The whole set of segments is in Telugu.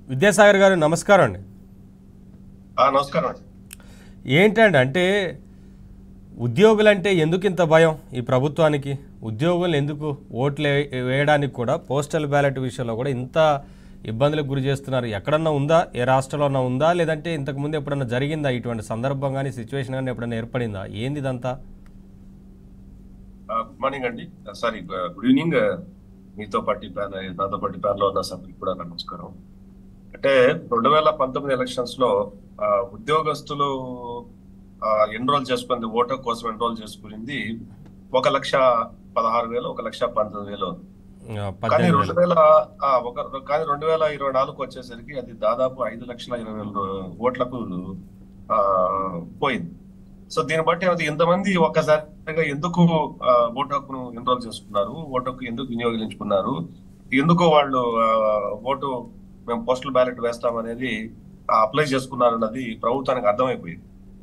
విద్యాసాగర్ గారు నమస్కారం అండి ఆ, నమస్కారం అండి ఏంటండి అంటే ఉద్యోగులంటే ఎందుకు ఇంత భయం ఈ ప్రభుత్వానికి ఉద్యోగులు ఎందుకు ఓట్లు వే- వేయడానికి కూడా పోస్టల్ బ్యాలెట్ విషయంలో కూడా ఇంత ఇబ్బందులకు గురి చేస్తున్నారు ఎక్కడన్నా ఉందా ఏ రాష్ట్రంలో ఉందా లేదంటే ఇంతకుముందు ఎప్పుడన్నా జరిగిందా ఇటువంటి సందర్భం కానీ సిచ్యువేషన్ కానీ ఎప్పుడన్నా ఏర్పడిందా ఏంది ఇదంతా ఆ, గుడ్ మార్నింగ్ అండి ఆ, సారీ గు- గుడ్ ఈవినింగ్ ఆ, మీతో పాటు ప్యాన్ నాతో పాటు ప్యాన్ లో ఉన్న సభ్యులకు కూడా నా నమస్కారం అంటే రెండు వేల పంతొమ్మిది ఎలక్షన్స్ లో ఆ, ఉద్యోగస్తులు ఎన్రోల్ చేసుకుంది ఓటర్ కోసం ఎన్రోల్ చేసుకునింది ఒక లక్ష పదహారు వేలు ఒక లక్ష పంతొమ్మిది వేలు ఆ, కానీ పద్దెనిమిది రెండు వేలు. వేల ఆ, ఒక కానీ రెండు వేల ఇరవై నాలుగు వచ్చేసరికి అది దాదాపు ఐదు లక్షల ఇరవై వేల ఓట్లకు ఆ, పోయింది సో దీన్ని బట్టి అది ఎంతమంది ఒక్కసారిగా ఎందుకు ఆ, ఓటు హక్కును ఎన్రోల్ చేసుకున్నారు ఓటు హక్కు ఎందుకు వినియోగించుకున్నారు ఎందుకు వాళ్ళు ఆ, ఓటు మేము పోస్టల్ బ్యాలెట్ వేస్తామనేది అప్లై చేసుకున్నారు అన్నది ప్రభుత్వానికి అర్థమైపోయింది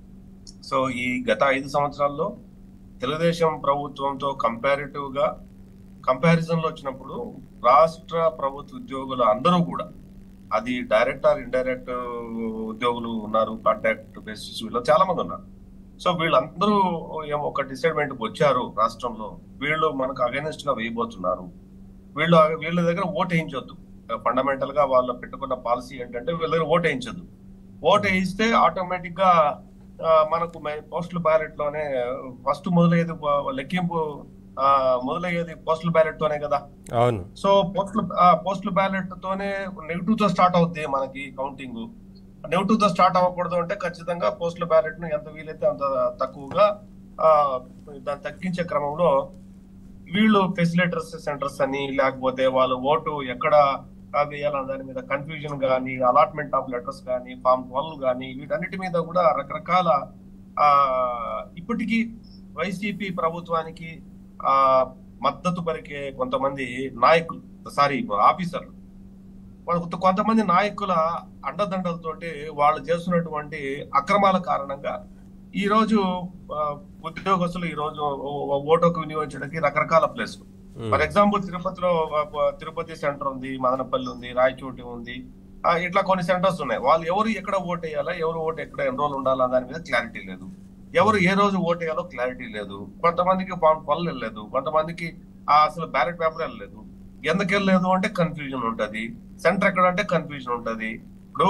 సో ఈ గత ఐదు సంవత్సరాల్లో తెలుగుదేశం ప్రభుత్వంతో కంపారిటివ్ గా కంపారిజన్ లో వచ్చినప్పుడు రాష్ట్ర ప్రభుత్వ ఉద్యోగులు అందరూ కూడా అది డైరెక్ట్ ఆర్ ఇండైరెక్ట్ ఉద్యోగులు ఉన్నారు కాంట్రాక్ట్ బేసిస్ వీళ్ళు చాలా మంది ఉన్నారు సో వీళ్ళందరూ ఏమో ఒక డిసైడ్మెంట్ వచ్చారు రాష్ట్రంలో వీళ్ళు మనకు అగైనెస్ట్ గా వేయబోతున్నారు వీళ్ళు వీళ్ళ దగ్గర ఓట్ వేయించొద్దు ఫండమెంటల్ గా వాళ్ళు పెట్టుకున్న పాలసీ ఏంటంటే వీళ్ళ దగ్గర ఓట్ వేయించొద్దు ఓట్ వేయిస్తే ఆటోమేటిక్ గా ఆ, మనకు పోస్టల్ బ్యాలెట్ లోనే ఫస్ట్ మొదలయ్యేది ప- లెక్కింపు ఆ, మొదలయ్యేది పోస్టల్ బ్యాలెట్ తోనే కదా అవును సో పోస్టల్ పోస్టల్ బ్యాలెట్ తోనే నెగిటివ్ తో స్టార్ట్ అవుద్ది మనకి కౌంటింగ్ నెగిటివ్ తో స్టార్ట్ అవ్వకూడదు అంటే ఖచ్చితంగా పోస్టల్ బ్యాలెట్ ను ఎంత వీలైతే అంత తక్కువగా ఆ, దాన్ని తగ్గించే క్రమంలో వీళ్ళు ఫెసిలిటర్స్ సెంటర్స్ అని లేకపోతే వాళ్ళు ఓటు ఎక్కడ ఆ, వేయాలన్న దాని మీద కన్ఫ్యూజన్ కానీ అలాట్మెంట్ ఆఫ్ లెటర్స్ కానీ ఫామ్ ట్వెల్వ్ కానీ వీటన్నిటి మీద కూడా రకరకాల ఆ ఇప్పటికీ వైసీపీ ప్రభుత్వానికి ఆ మద్దతు పలికే కొంతమంది నాయకులు సారీ ఆఫీసర్లు వాళ్ళ కొంత- కొంతమంది నాయకుల అండదండలతోటి వాళ్ళు చేస్తున్నటువంటి అక్రమాల కారణంగా ఈ రోజు ఆ, ఉద్యోగస్తులు ఈ రోజు ఓ- ఓటుకు వినియోగించడానికి రకరకాల ప్లేస్లు ఉమ్. ఫర్ ఎగ్జాంపుల్ తిరుపతిలో ఆ, ప- తిరుపతి సెంటర్ ఉంది మదనపల్లి ఉంది రాయచోటి ఉంది ఆ, ఇట్లా కొన్ని సెంటర్స్ ఉన్నాయి వాళ్ళు ఎవరు ఎక్కడ ఓట్ వేయాలా ఎవరు ఓటు ఎక్కడ ఎన్రోల్ ఉండాలా దాని మీద క్లారిటీ లేదు ఎవరు ఏ రోజు ఓట్ వేయాలో క్లారిటీ లేదు కొంతమందికి ఫామ్ ట్వెల్వ్ వెళ్ళలేదు కొంతమందికి ఆ, అసలు బ్యాలెట్ పేపర్ వెళ్ళలేదు ఎందుకు వెళ్ళలేదు అంటే కన్ఫ్యూజన్ ఉంటది సెంటర్ ఎక్కడ అంటే కన్ఫ్యూజన్ ఉంటది ఇప్పుడు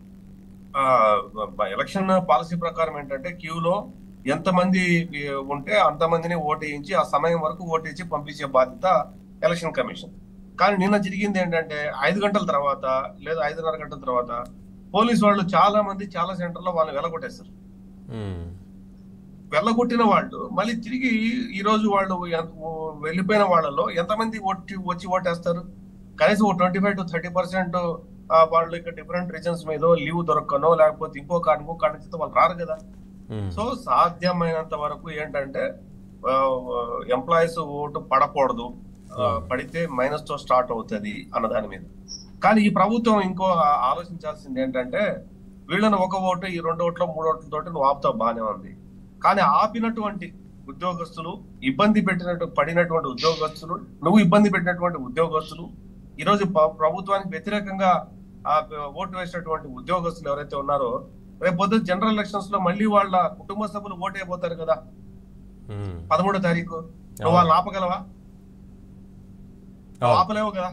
ఎలక్షన్ పాలసీ ప్రకారం ఏంటంటే క్యూలో ఎంతమంది ఉంటే అంతమందిని ఓటేయించి ఆ సమయం వరకు ఓటేసి పంపించే బాధ్యత ఎలక్షన్ కమిషన్ కానీ నిన్న జరిగింది ఏంటంటే ఐదు గంటల తర్వాత లేదా ఐదున్నర గంటల తర్వాత పోలీస్ వాళ్ళు చాలా మంది చాలా సెంటర్లో వాళ్ళు వెలగొట్టేస్తారు ఉమ్. వెళ్ళగొట్టిన వాళ్ళు మళ్ళీ తిరిగి ఈ రోజు వాళ్ళు ఎంత- ఓ- వెళ్ళిపోయిన వాళ్ళలో ఎంతమంది వచ్చి వచ్చి ఓటేస్తారు కనీసం twenty five to thirty percent వాళ్ళు ఇక్కడ డిఫరెంట్ రీజన్స్ మీద లీవ్ దొరకనో లేకపోతే ఇంకో కారణం ఇంకో కారణం చేస్తే వాళ్ళు రారు కదా ఉమ్. సో సాధ్యమైనంత వరకు ఏంటంటే ఎంప్లాయీస్ ఓటు పడకూడదు ఆ, పడితే మైనస్ తో స్టార్ట్ అవుతుంది అన్న దాని మీద కానీ ఈ ప్రభుత్వం ఇంకో ఆ- ఆలోచించాల్సింది ఏంటంటే వీళ్ళని ఒక ఓటు ఈ రెండు ఓట్లు మూడు ఓట్లతోటి నువ్వు ఆపుతావు బాగానే ఉంది కానీ ఆపినటువంటి ఉద్యోగస్తులు ఇబ్బంది పెట్టినట్టు పడినటువంటి ఉద్యోగస్తులు నువ్వు ఇబ్బంది పెట్టినటువంటి ఉద్యోగస్తులు ఈ రోజు ప్ర- ప్రభుత్వానికి వ్యతిరేకంగా ఆ ఓటు వేసినటువంటి ఉద్యోగస్తులు ఎవరైతే ఉన్నారో రేపు పొద్దున్న జనరల్ ఎలక్షన్స్ లో మళ్ళీ వాళ్ళ కుటుంబ సభ్యులు ఓటు అయిపోతారు కదా ఉమ్. పదమూడో తారీఖు నువ్వు వాళ్ళని ఆపగలవా నువ్వు అవును. ఆపలేవు కదా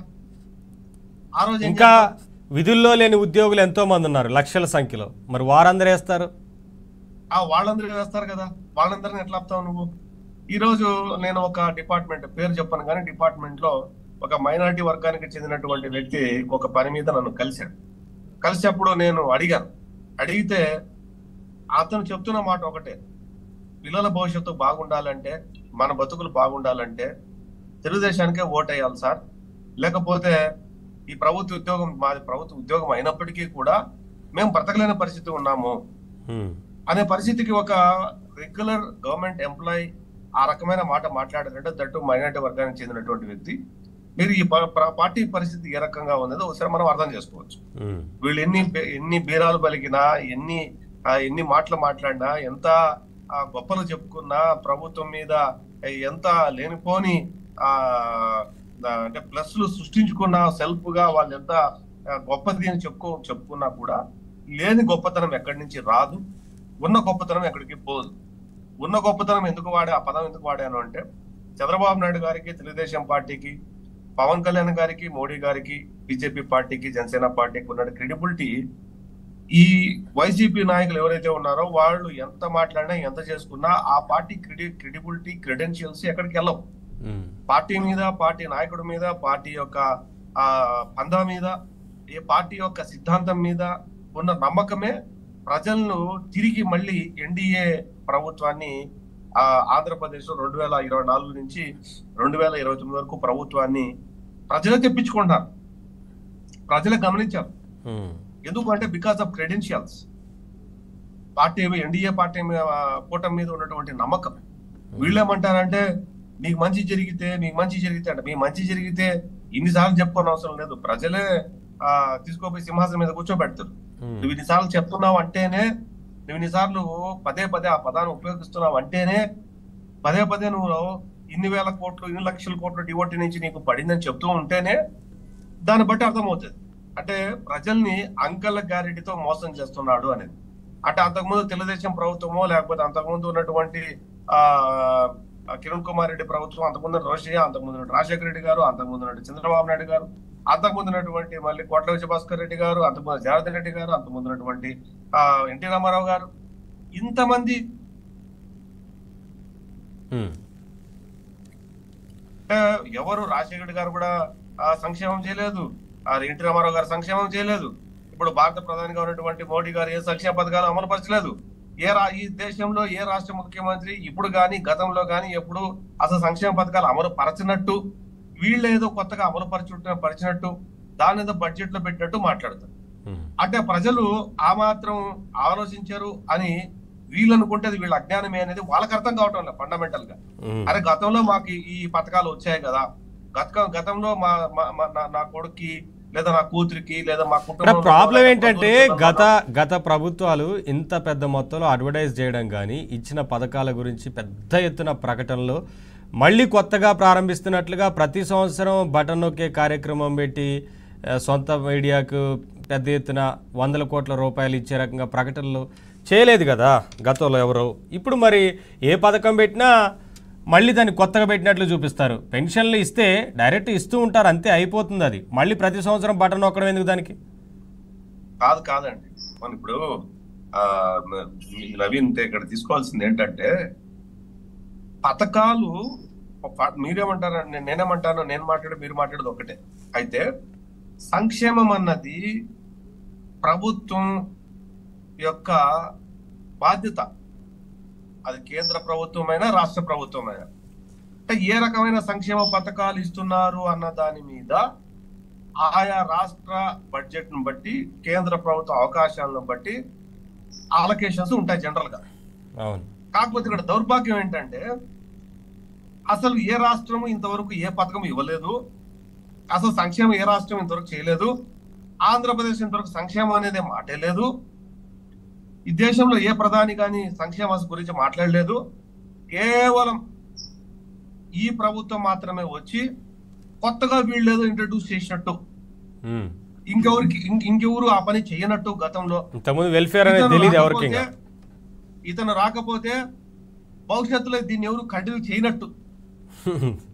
ఆ రోజు ఏం ఇంకా చేస్తావు? విధుల్లో లేని ఉద్యోగులు ఎంతో మంది ఉన్నారు లక్షల సంఖ్యలో మరి వారందరూ వేస్తారు ఆ వాళ్ళందరూ వేస్తారు కదా వాళ్ళందరిని ఎట్లా ఆపుతావు నువ్వు ఈ రోజు నేను ఒక డిపార్ట్మెంట్ పేరు చెప్పను కానీ డిపార్ట్మెంట్ లో ఒక మైనారిటీ వర్గానికి చెందినటువంటి వ్యక్తి ఒక పని మీద నన్ను కలిశాడు కలిసినప్పుడు నేను అడిగాను అడిగితే అతను చెప్తున్న మాట ఒకటే పిల్లల భవిష్యత్తు బాగుండాలంటే మన బతుకులు బాగుండాలంటే తెలుగుదేశానికే ఓటేయాలి సార్ లేకపోతే ఈ ప్రభుత్వ ఉద్యోగం మాది ప్రభుత్వ ఉద్యోగం అయినప్పటికీ కూడా మేము బ్రతకలేని పరిస్థితి ఉన్నాము ఉమ్. అనే పరిస్థితికి ఒక రెగ్యులర్ గవర్నమెంట్ ఎంప్లాయీ ఆ రకమైన మాట మాట్లాడారంటే దట్టు మైనారిటీ వర్గానికి చెందినటువంటి వ్యక్తి మీరు ఈ ప- ప్ర- పార్టీ పరిస్థితి ఏ రకంగా ఉన్నదో ఒకసారి మనం అర్థం చేసుకోవచ్చు ఉమ్. వీళ్ళు ఎన్ని బే- ఎన్ని బీరాలు పలికినా ఎన్ని ఆ, ఎన్ని మాటలు మాట్లాడినా ఎంత ఆ, గొప్పలు చెప్పుకున్నా ప్రభుత్వం మీద ఎంత లేనిపోని ఆ ఆ, అంటే ప్లస్లు సృష్టించుకున్న సెల్ఫ్ గా వాళ్ళు ఎంత ఆ, గొప్పది అని చెప్పుకో చెప్పుకున్నా కూడా లేని గొప్పతనం ఎక్కడి నుంచి రాదు ఉన్న గొప్పతనం ఎక్కడికి పోదు ఉన్న గొప్పతనం ఎందుకు వాడే ఆ పదం ఎందుకు వాడాను అంటే చంద్రబాబు నాయుడు గారికి తెలుగుదేశం పార్టీకి పవన్ కళ్యాణ్ గారికి మోడీ గారికి బీజేపీ పార్టీకి జనసేన పార్టీకి ఉన్న క్రెడిబిలిటీ ఈ వైసీపీ నాయకులు ఎవరైతే ఉన్నారో వాళ్ళు ఎంత మాట్లాడినా ఎంత చేసుకున్నా ఆ పార్టీ క్రెడి క్రెడిబిలిటీ క్రెడెన్షియల్స్ ఎక్కడికి వెళ్ళవు ఉమ్, పార్టీ మీద పార్టీ నాయకుడి మీద పార్టీ యొక్క ఆ పందా మీద ఏ పార్టీ యొక్క సిద్ధాంతం మీద ఉన్న నమ్మకమే ప్రజలను తిరిగి మళ్ళీ ఎన్డీఏ ప్రభుత్వాన్ని ఆ ఆంధ్రప్రదేశ్ లో రెండు వేల ఇరవై నాలుగు నుంచి రెండు వేల ఇరవై తొమ్మిది వరకు ప్రభుత్వాన్ని ప్రజలే తెప్పించుకుంటారు ప్రజలే గమనించారు ఉమ్, ఎందుకు అంటే because of credentials party NDA party మీద కూటమి మీద ఉన్నటువంటి నమ్మకం వీళ్ళేమంటారంటే మీకు మంచి జరిగితే మీకు మంచి జరిగితే అంటే మీ మంచి జరిగితే ఇన్నిసార్లు చెప్పుకోని అవసరం లేదు ప్రజలే ఆ తీసుకోపోయి సింహాసనం మీద కూర్చోబెడతారు ఉమ్, నువ్వు ఇన్నిసార్లు చెప్తున్నావు అంటేనే నువ్వు ఇన్నిసార్లు పదే పదే ఆ పదాన్ని ఉపయోగిస్తున్నావు అంటేనే పదే పదే నువ్వు ఇన్ని వేల కోట్లు ఇన్ని లక్షల కోట్లు డివోటీ నుంచి నీకు పడిందని చెప్తూ ఉంటేనే దాన్ని బట్టి అర్థమవుతుంది అంటే ప్రజల్ని అంకల గ్యారెంటీతో మోసం చేస్తున్నాడు అనేది అంటే అంతకుముందు తెలుగుదేశం ప్రభుత్వమో లేకపోతే అంతకుముందు ఉన్నటువంటి ఆ ఆ కిరణ్ కుమార్ రెడ్డి ప్రభుత్వం అంతకుముందు రోషయ్య అంతకుముందు ఉన్నటువంటి రాజశేఖర రెడ్డి గారు అంతకుముందు ఉన్నటువంటి చంద్రబాబు నాయుడు గారు అంతకుముందు ఉన్నటువంటి మళ్ళీ కోట్ల విజయభాస్కర్ రెడ్డి గారు అంతకుముందు జనార్దన్ రెడ్డి గారు అంతకుముందు ఉన్నటువంటి ఆ ఎన్టీ రామారావు గారు ఇంతమంది ఉమ్, ఆ, ఎవరు రాజశేఖర రెడ్డి గారు కూడా ఆ, సంక్షేమం చేయలేదు ఆ ఎన్టీ రామారావు గారు సంక్షేమం చేయలేదు ఇప్పుడు భారత ప్రధానిగా ఉన్నటువంటి మోడీ గారు ఏ సంక్షేమ పథకాలు అమలు పరచలేదు ఏ రా ఈ దేశంలో ఏ రాష్ట్ర ముఖ్యమంత్రి ఇప్పుడు గాని గతంలో గాని ఎప్పుడు అసలు సంక్షేమ పథకాలు అమలు పరచినట్టు వీళ్ళు ఏదో కొత్తగా అమలు పరచు పరిచినట్టు దాని ఏదో బడ్జెట్ లో పెట్టినట్టు మాట్లాడతారు ఉమ్, అంటే ప్రజలు ఆ మాత్రం ఆలోచించారు అని వీళ్ళు అనుకుంటే అది వీళ్ళ అజ్ఞానమే అనేది వాళ్ళకి అర్థం కావటం లేదు ఫండమెంటల్ గా ఉమ్. అరే గతంలో మాకు ఈ- ఈ పథకాలు వచ్చాయి కదా గత గతంలో మా మా- మా- నా- నా కొడుక్కి లేదా నా కూతురికి లేదా మా ఇక్కడ కుటుంబం ప్రాబ్లం ఏంటంటే గత గత ప్రభుత్వాలు ఇంత పెద్ద మొత్తంలో అడ్వర్టైజ్ చేయడం కానీ ఇచ్చిన పథకాల గురించి పెద్ద ఎత్తున ప్రకటనలు మళ్ళీ కొత్తగా ప్రారంభిస్తున్నట్లుగా ప్రతి సంవత్సరం బటన్ నొక్కే కార్యక్రమం పెట్టి ఆ, సొంత మీడియాకు పెద్ద ఎత్తున వందల కోట్ల రూపాయలు ఇచ్చే రకంగా ప్రకటనలు చేయలేదు కదా గతంలో ఎవరు ఇప్పుడు మరి ఏ పథకం పెట్టినా మళ్ళీ దాన్ని కొత్తగా పెట్టినట్లు చూపిస్తారు పెన్షన్లు ఇస్తే డైరెక్ట్ ఇస్తూ ఉంటారు అంతే అయిపోతుంది అది మళ్ళీ ప్రతి సంవత్సరం బటన్ నొక్కడం ఎందుకు దానికి కాదు కాదండి మనం ఇప్పుడు ఆ ఈ నవీన్ ఇక్కడ తీసుకోవాల్సింది ఏంటంటే పథకాలు ప- మీరేమంటారు నే- నేనేమంటాను నేను మాట్లాడే మీరు మాట్లాడేది ఒకటే అయితే సంక్షేమం అన్నది ప్రభుత్వం యొక్క బాధ్యత అది కేంద్ర ప్రభుత్వమైనా రాష్ట్ర ప్రభుత్వమైనా అంటే ఏ రకమైన సంక్షేమ పథకాలు ఇస్తున్నారు అన్న దాని మీద ఆయా రాష్ట్ర బడ్జెట్ ను బట్టి కేంద్ర ప్రభుత్వ అవకాశాలను బట్టి ఆలకేషన్స్ ఉంటాయి జనరల్ గా అవును కాకపోతే ఇక్కడ దౌర్భాగ్యం ఏంటంటే అసలు ఏ రాష్ట్రము ఇంతవరకు ఏ పథకం ఇవ్వలేదు అసలు సంక్షేమం ఏ రాష్ట్రం ఇంతవరకు చేయలేదు ఆంధ్రప్రదేశ్ ఇంతవరకు సంక్షేమం అనేది మాటే లేదు ఈ దేశంలో ఏ ప్రధాని కానీ సంక్షేమ గురించి మాట్లాడలేదు కేవలం ఈ ప్రభుత్వం మాత్రమే వచ్చి కొత్తగా వీళ్ళేదో ఇంట్రడ్యూస్ చేసినట్టు ఉమ్. ఇంకెవరికి ఇం- ఇంకెవరు ఆ పని చేయనట్టు గతంలో ఇంతకుముందు వెల్ఫేర్ అనేది ఇతను తెలియదు ఎవరికి ఇంకా రాకపోతే- ఇతను రాకపోతే భవిష్యత్తులో దీన్ని ఎవరు కంటిన్యూ చేయనట్టు